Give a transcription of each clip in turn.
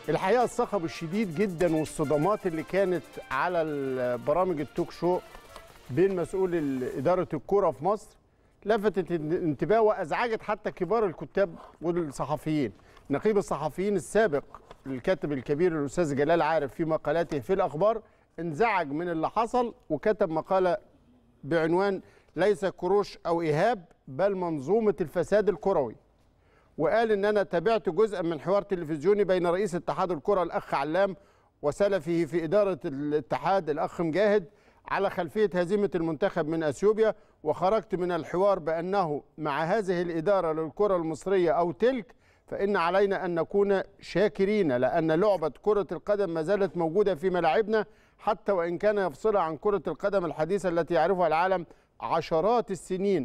الحقيقه الصخب الشديد جدا والصدمات اللي كانت على برامج التوك شو بين مسؤول ال- اداره الكره في مصر لفتت الانتباه وازعجت حتى كبار الكتاب والصحفيين نقيب الصحفيين السابق الكاتب الكبير الاستاذ جلال عارف في مقالاته في الاخبار انزعج من اللي حصل وكتب مقاله بعنوان ليس كروش او ايهاب بل منظومه الفساد الكروي وقال ان انا تابعت جزءا من حوار تلفزيوني بين رئيس اتحاد الكره الاخ علام وسلفه في اداره الاتحاد الاخ مجاهد على خلفيه هزيمه المنتخب من اثيوبيا وخرجت من الحوار بانه مع هذه الاداره للكره المصريه او تلك فان علينا ان نكون شاكرين لان لعبه كره القدم ما زالت موجوده في ملاعبنا حتى وان كان يفصلها عن كره القدم الحديثه التي يعرفها العالم عشرات السنين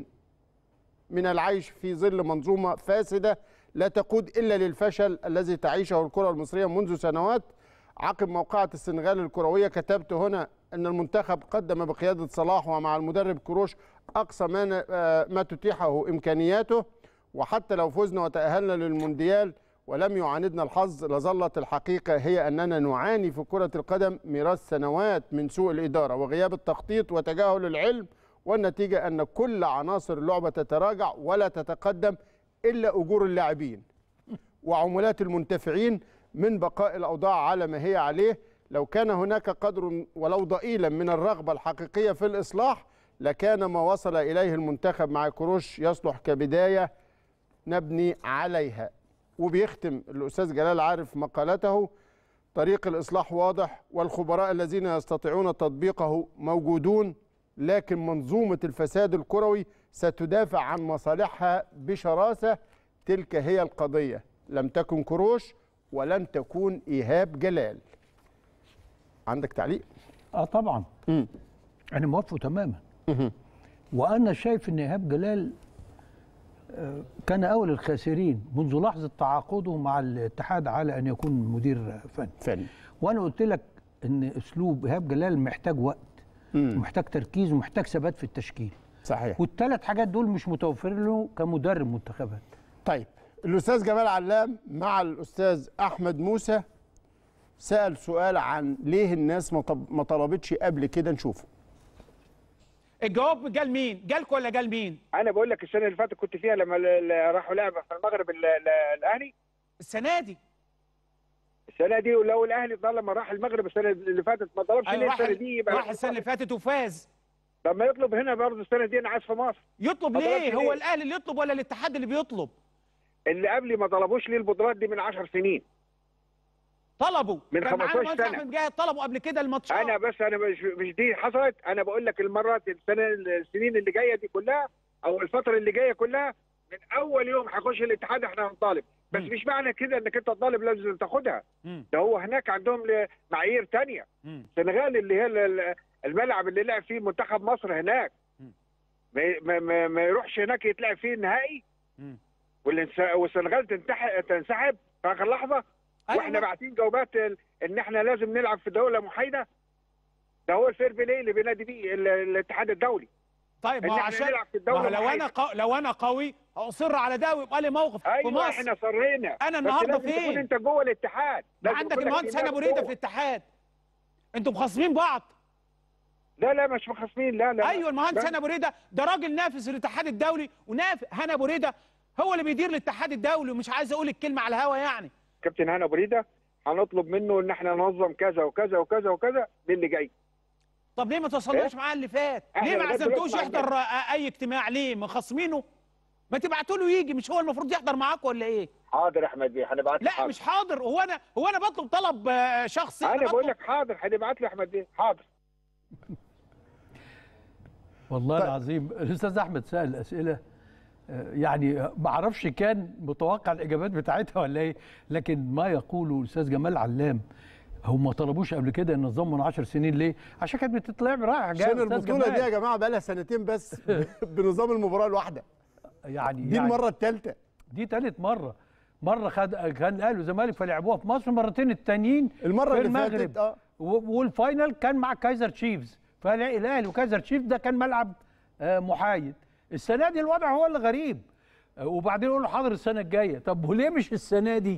من العيش في ظل منظومة فاسدة لا تقود إلا للفشل الذي تعيشه الكرة المصرية منذ سنوات عقب موقعة السنغال الكروية كتبت هنا أن المنتخب قدم بقيادة صلاح ومع المدرب كروش أقصى ما آه، ما تتيحه إمكانياته وحتى لو فزنا وتأهلنا للمونديال ولم يعاندنا الحظ لظلت الحقيقة هي أننا نعاني في كرة القدم ميراث سنوات من سوء الإدارة وغياب التخطيط وتجاهل العلم والنتيجة أن كل عناصر اللعبة تتراجع ولا تتقدم إلا أجور اللاعبين وعمولات المنتفعين من بقاء الأوضاع على ما هي عليه لو كان هناك قدر ولو ضئيلا من الرغبة الحقيقية في الإصلاح لكان ما وصل إليه المنتخب مع كروش يصلح كبداية نبني عليها وبيختم الأستاذ جلال عارف مقالته طريق الإصلاح واضح والخبراء الذين يستطيعون تطبيقه موجودون لكن منظومة الفساد الكروي ستدافع عن مصالحها بشراسة تلك هي القضية لم تكن كروش ولن تكون إيهاب جلال عندك تعليق؟ اه طبعا مم. انا موافقه تماما وانا شايف ان ايهاب جلال آه، كان اول الخاسرين منذ لحظه تعاقده مع الاتحاد على ان يكون مدير فني فن وانا قلت لك ان اسلوب ايهاب جلال محتاج وقت ومحتاج تركيز ومحتاج ثبات في التشكيل صحيح والثلاث حاجات دول مش متوفرين له كمدرب منتخبات طيب الأستاذ جمال علام مع الأستاذ أحمد موسى سأل سؤال عن ليه الناس ما طب- ما طلبتش قبل كده نشوفه الجواب جال مين؟ جالكوا ولا جال مين؟ انا بقول لك السنه اللي فاتت كنت فيها لما ال- ال- راحوا لعبه في المغرب ال- ال- الاهلي السنه دي السنه دي لو الاهلي ضل لما راح المغرب السنه اللي فاتت ما ضربش أيوة ليه راح السنه دي يبقى راح السنه اللي فاتت وفاز طب ما يطلب هنا برضه السنه دي انا عايز في مصر يطلب ما ليه؟ طلبش هو ليه؟ الاهلي اللي يطلب ولا الاتحاد اللي بيطلب؟ اللي قبلي ما طلبوش ليه البطولات دي من 10 سنين طلبوا من كان معانا 15 المهندس سنة. احمد جاهد طلبوا قبل كده الماتشات انا بس انا مش مش دي حصلت انا بقول لك المرات السنه السنين اللي جايه دي كلها او الفتره اللي جايه كلها من اول يوم هيخش الاتحاد احنا هنطالب بس مم. مش معنى كده انك انت تطالب لازم تاخدها مم. ده هو هناك عندهم ل- معايير تانية مم. السنغال اللي هي ال- ال- الملعب اللي لعب فيه منتخب مصر هناك مم. ما, ما, ما, ما يروحش هناك يتلعب فيه النهائي مم. والإنس- والسنغال تنتح- تنسحب في اخر لحظه أيوة. واحنا باعتين جوابات ال- ان احنا لازم نلعب في دوله محايده ده هو الفير بلاي اللي بينادي بيه ال- الاتحاد الدولي طيب إن ما هو إحنا عشان نلعب في ما الدولة هو لو محايدة. انا قو... لو انا قوي هاصر على ده ويبقى لي موقف في ايوه مصر احنا صرينا أنا بس النهاردة لازم فين؟ تكون انت جوه الاتحاد ما لازم عندك يكون لك المهندس إيمان هاني ابو ريده جوه. في الاتحاد انتوا مخاصمين بعض لا لا مش مخاصمين لا لا ايوه المهندس لا. هاني ابو ريده ده راجل نافس الاتحاد الدولي ونافس هاني ابو ريده هو اللي بيدير الاتحاد الدولي ومش عايز اقول الكلمه على الهوا يعني كابتن هاني ابو ريده هنطلب منه ان احنا ننظم كذا وكذا وكذا وكذا للي جاي طب ليه ما توصلناش معاه اللي فات إحنا ليه ما لغاية عزمتوش دلوقتي ما يحضر آه، اي اجتماع ليه مخاصمينه ما تبعتوا له يجي مش هو المفروض يحضر معاكم ولا ايه حاضر يا احمد بيه هنبعت له لا حاضر. مش حاضر هو انا هو انا بطلب طلب آه، شخصي انا بطلب- بقول لك حاضر هنبعت له احمد بيه حاضر والله طيب. العظيم الاستاذ احمد سال اسئله آه، يعني ما اعرفش كان متوقع الاجابات بتاعتها ولا ايه لكن ما يقوله الاستاذ جمال علام هم ما طلبوش قبل كده ان نظام من 10 سنين ليه؟ عشان كانت بتتلعب رايح جاي عشان يا أستاذ البطولة دي يا جمال. جماعة بقى لها سنتين بس بنظام المباراة الواحدة يعني دي يعني المرة الثالثة دي ثالث مره مره خد كان الاهلي والزمالك فلعبوها في مصر مرتين التانيين المرة في اللي المغرب فاتت اه و- والفاينل كان مع كايزر تشيفز فالاهلي وكايزر تشيفز ده كان ملعب آه، محايد السنه دي الوضع هو اللي غريب آه، وبعدين يقولوا حاضر السنه الجايه طب وليه مش السنه دي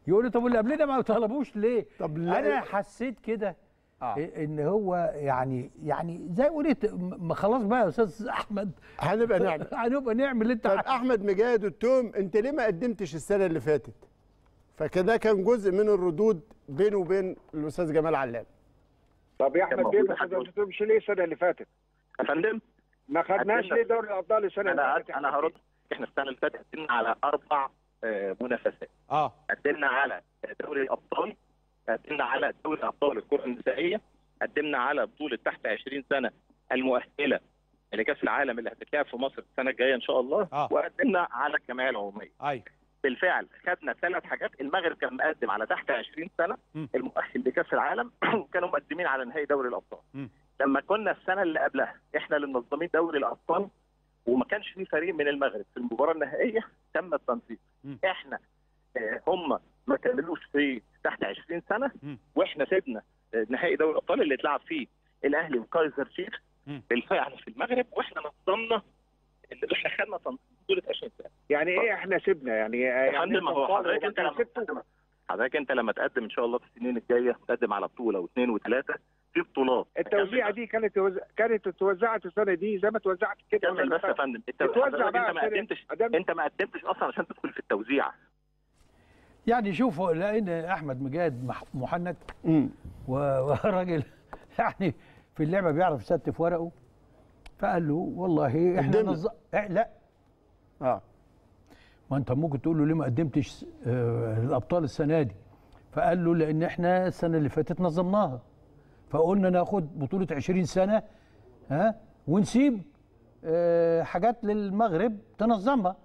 يقول لي طب واللي قبلنا ما طلبوش ليه طب لا- انا حسيت كده آه. ان هو يعني يعني زي قلت ما خلاص بقى يا استاذ احمد هنبقى نعمل هنبقى نعمل اللي انت طب عايزه. احمد مجاهد التوم انت ليه ما قدمتش السنه اللي فاتت فكده كان جزء من الردود بينه وبين الاستاذ جمال علام طب يا احمد موجود بيه ما لحد دلوقتي. خدتهمش ليه السنه اللي فاتت؟ يا فندم ما خدناش قدمنا- ليه دوري الابطال السنه اللي انا فاتت؟ انا هرد احنا السنه اللي فاتت قدمنا على اربع آه، منافسات اه قدمنا على دوري الابطال قدمنا على دوري ابطال الكره النسائيه قدمنا على بطوله تحت 20 سنه المؤهله لكاس العالم اللي هتتلعب في مصر السنه الجايه ان شاء الله آه. وقدمنا على الجمعيه العموميه ايوه بالفعل خدنا ثلاث حاجات المغرب كان مقدم على تحت 20 سنه م. المؤهل لكاس العالم وكانوا مقدمين على نهائي دوري الابطال م. لما كنا السنه اللي قبلها احنا اللي منظمين دوري الابطال وما كانش في فريق من المغرب في المباراه النهائيه تم التنسيق م. احنا آه، هم ما كملوش في تحت 20 سنه م. واحنا سيبنا آه، نهائي دوري الابطال اللي اتلعب فيه الاهلي وكايزر تشيفز م. بالفعل في المغرب واحنا نظمنا اللي احنا خدنا تنسيق بطوله 20 سنه يعني ايه احنا سيبنا يعني يا يعني فندم ما هو انتوا حضرتك انت وبعدين سبتوا؟ لما حضرتك انت لما تقدم ان شاء الله في السنين الجايه تقدم على بطوله واثنين وثلاثه في بطولات التوزيعه دي كانت توز... كانت اتوزعت السنه دي زي ما اتوزعت كده كمل بس يا فندم انت تتوزع حضرتك بقى انت ما عشان- قدمتش أدام- انت ما قدمتش اصلا عشان تدخل في التوزيع يعني شوفوا لان احمد مجاهد مح- محنك امم و- وراجل يعني في اللعبه بيعرف يستف ورقه فقال له والله احنا قدمنا. نظ... إيه لا اه ما انت ممكن تقول له ليه ما قدمتش آه، الابطال السنه دي فقال له لان احنا السنه اللي فاتت نظمناها فقلنا ناخد بطوله 20 سنه ها ونسيب آه، حاجات للمغرب تنظمها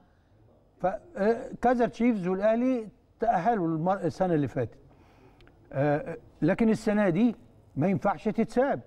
فكازر تشيفز والاهلي تاهلوا المر- السنه اللي فاتت آه، لكن السنه دي ما ينفعش تتساب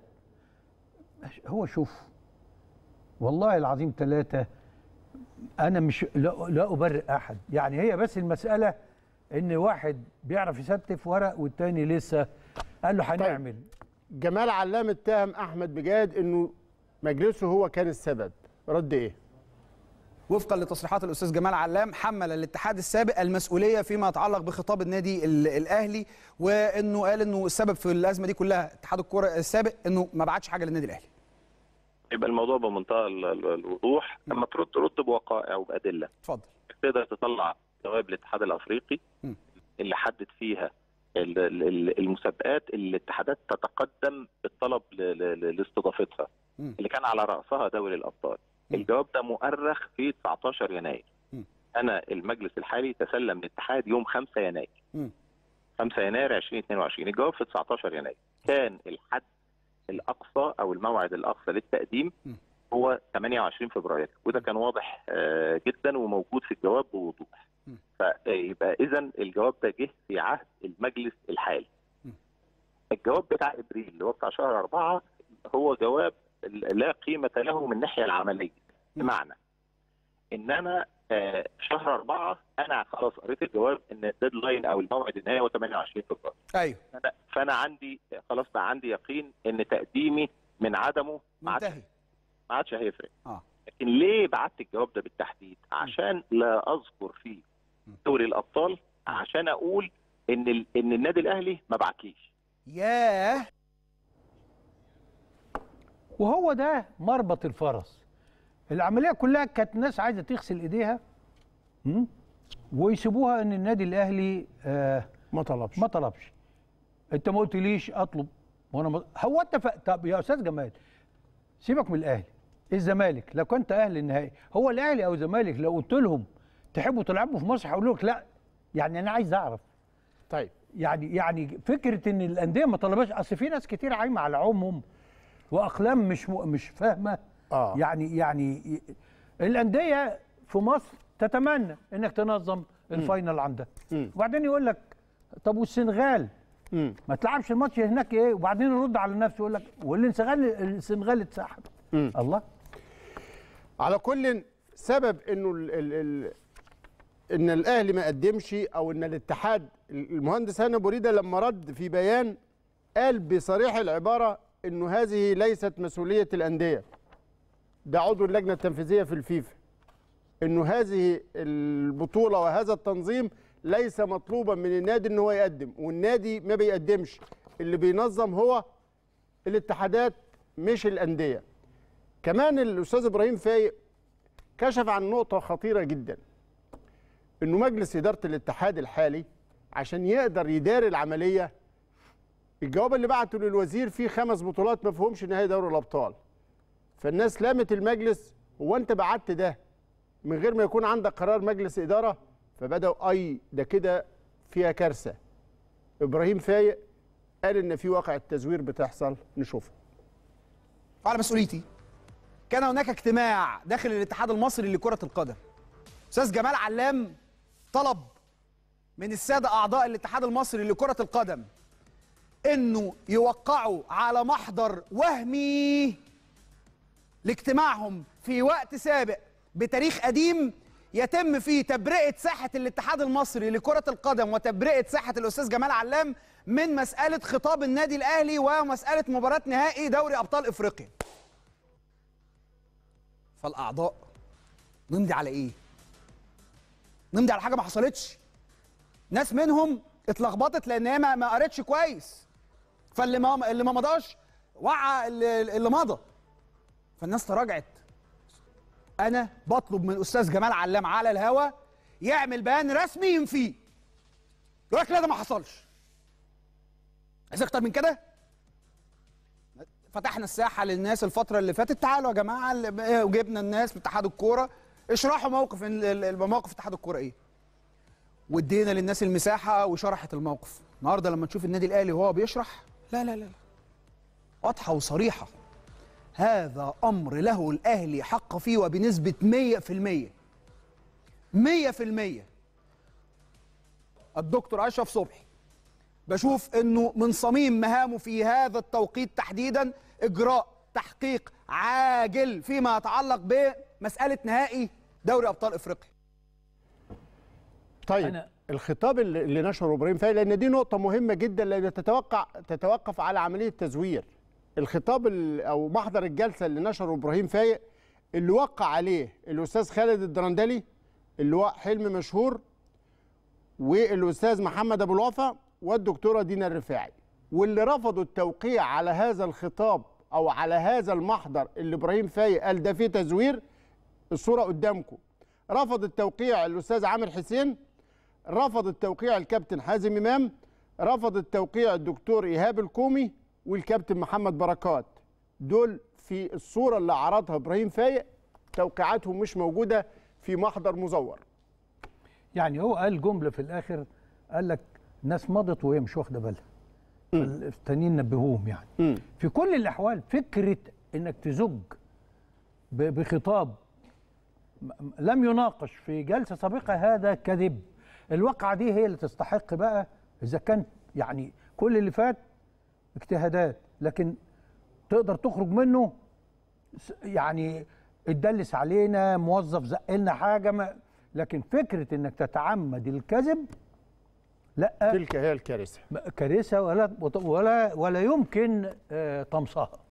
هو شوف والله العظيم ثلاثه انا مش لا, لا ابرئ احد يعني هي بس المساله ان واحد بيعرف يستف ورق والتاني لسه قال له هنعمل جمال علام اتهم احمد مجاهد انه مجلسه هو كان السبب رد ايه وفقا لتصريحات الاستاذ جمال علام حمل الاتحاد السابق المسؤوليه فيما يتعلق بخطاب النادي ال- الاهلي وانه قال انه السبب في الازمه دي كلها اتحاد الكره السابق انه ما بعتش حاجه للنادي الاهلي يبقى الموضوع بمنتهى ال- ال- الوضوح لما ترد ترد بوقائع وبادله اتفضل تقدر تطلع جواب الاتحاد الافريقي م. اللي حدد فيها ال- ال- ال- المسابقات اللي الاتحادات تتقدم بالطلب ل- ل- ل- لاستضافتها م. اللي كان على راسها دوري الابطال م. الجواب ده مؤرخ في 19 يناير م. انا المجلس الحالي تسلم الاتحاد يوم 5 يناير م. 5 يناير 2022 الجواب في 19 يناير كان الحد الاقصى او الموعد الاقصى للتقديم م. هو 28 فبراير وده كان واضح آه، جدا وموجود في الجواب بوضوح م. فيبقى اذا الجواب ده جه في عهد المجلس الحالي م. الجواب بتاع ابريل اللي هو بتاع شهر أربعة هو جواب لا قيمة له من الناحية العملية بمعنى ان انا آه، في شهر أربعة انا خلاص قريت الجواب ان الديدلاين او الموعد النهائي هو 28 فبراير ايوه فأنا- فانا عندي خلاص بقى عندي يقين ان تقديمي من عدمه ما عادش منتهي ما عادش هيفرق اه لكن ليه بعت الجواب ده بالتحديد عشان لا اذكر فيه دوري الابطال عشان اقول ان ال... ان النادي الاهلي ما بعتليش ياه وهو ده مربط الفرس العمليه كلها كانت ناس عايزه تغسل ايديها م? ويسيبوها ان النادي الاهلي آه ما طلبش ما طلبش انت ما قلتليش اطلب وانا ما... هو انت ف... طب يا استاذ جمال سيبك من الاهلي الزمالك لو كنت اهلي النهائي هو الاهلي او الزمالك لو قلت لهم تحبوا تلعبوا في مصر هيقولوا لك لا يعني انا عايز اعرف طيب يعني يعني فكره ان الانديه ما طلبهاش اصل في ناس كتير عايمه على عمهم واقلام مش م... مش فاهمه اه يعني يعني الانديه في مصر تتمنى انك تنظم الفاينل عندها مم. وبعدين يقول لك طب والسنغال مم. ما تلعبش الماتش هناك ايه وبعدين يرد على نفسه يقول لك والسنغال السنغال اتسحب مم. الله على كل سبب انه ال ال ال ان الاهلي ما قدمش او ان الاتحاد المهندس هاني أبو ريده لما رد في بيان قال بصريح العباره انه هذه ليست مسؤوليه الانديه ده عضو اللجنه التنفيذيه في الفيفا انه هذه البطوله وهذا التنظيم ليس مطلوبا من النادي ان هو يقدم والنادي ما بيقدمش اللي بينظم هو الاتحادات مش الانديه كمان الاستاذ ابراهيم فايق كشف عن نقطه خطيره جدا انه مجلس اداره الاتحاد الحالي عشان يقدر يدار العمليه الجواب اللي بعته للوزير فيه خمس بطولات ما فيهمش نهائي دوري الابطال فالناس لامت المجلس هو انت بعت ده من غير ما يكون عندك قرار مجلس اداره فبداوا اي ده كده فيها كارثه ابراهيم فايق قال ان في واقع التزوير بتحصل نشوفه على مسؤوليتي كان هناك اجتماع داخل الاتحاد المصري لكرة القدم أستاذ جمال علام طلب من السادة أعضاء الاتحاد المصري لكرة القدم إنه يوقعوا على محضر وهمي لاجتماعهم في وقت سابق بتاريخ قديم يتم فيه تبرئة ساحة الاتحاد المصري لكرة القدم وتبرئة ساحة الأستاذ جمال علام من مسألة خطاب النادي الأهلي ومسألة مباراة نهائي دوري أبطال إفريقيا فالأعضاء نمضي على إيه؟ نمضي على حاجة ما حصلتش ناس منهم اتلخبطت لأن هي ما ما قرتش كويس فاللي ما اللي ما مضاش وعى اللي, اللي مضى فالناس تراجعت انا بطلب من الاستاذ جمال علام على الهوا يعمل بيان رسمي ينفيه يقول لك لا ده ما حصلش عايز اكتر من كده فتحنا الساحه للناس الفتره اللي فاتت تعالوا يا جماعه اللي- وجبنا الناس من اتحاد الكوره اشرحوا موقف ال- ال- موقف اتحاد الكوره ايه وادينا للناس المساحه وشرحت الموقف النهارده لما تشوف النادي الاهلي وهو بيشرح لا لا لا لا واضحه وصريحه هذا امر له الاهلي حق فيه وبنسبه 100% 100% الدكتور اشرف صبحي بشوف انه من صميم مهامه في هذا التوقيت تحديدا اجراء تحقيق عاجل فيما يتعلق بمساله نهائي دوري ابطال افريقيا طيب أنا- الخطاب اللي اللي نشره ابراهيم فايق لان دي نقطه مهمه جدا لان تتوقع تتوقف على عمليه تزوير الخطاب ال- او محضر الجلسه اللي نشره ابراهيم فايق اللي وقع عليه الاستاذ خالد الدرندلي اللواء حلمي مشهور والاستاذ محمد ابو الوفا والدكتوره دينا الرفاعي واللي رفضوا التوقيع على هذا الخطاب او على هذا المحضر اللي ابراهيم فايق قال ده فيه تزوير الصوره قدامكم رفض التوقيع الاستاذ عامر حسين رفض التوقيع الكابتن حازم امام رفض التوقيع الدكتور ايهاب الكومي والكابتن محمد بركات دول في الصوره اللي عرضها ابراهيم فايق توقيعاتهم مش موجوده في محضر مزور يعني هو قال جمله في الاخر قال لك ناس مضت وهي مش واخده بالها التانيين نبهوهم يعني مم. في كل الاحوال فكره انك تزج ب- بخطاب م- م- لم يناقش في جلسه سابقه هذا كذب الواقعه دي هي اللي تستحق بقى اذا كان يعني كل اللي فات اجتهادات لكن تقدر تخرج منه س- يعني اتدلس علينا موظف زق لنا حاجه ما لكن فكره انك تتعمد الكذب لا تلك هي الكارثه كارثه ولا ولا ولا يمكن آه، طمسها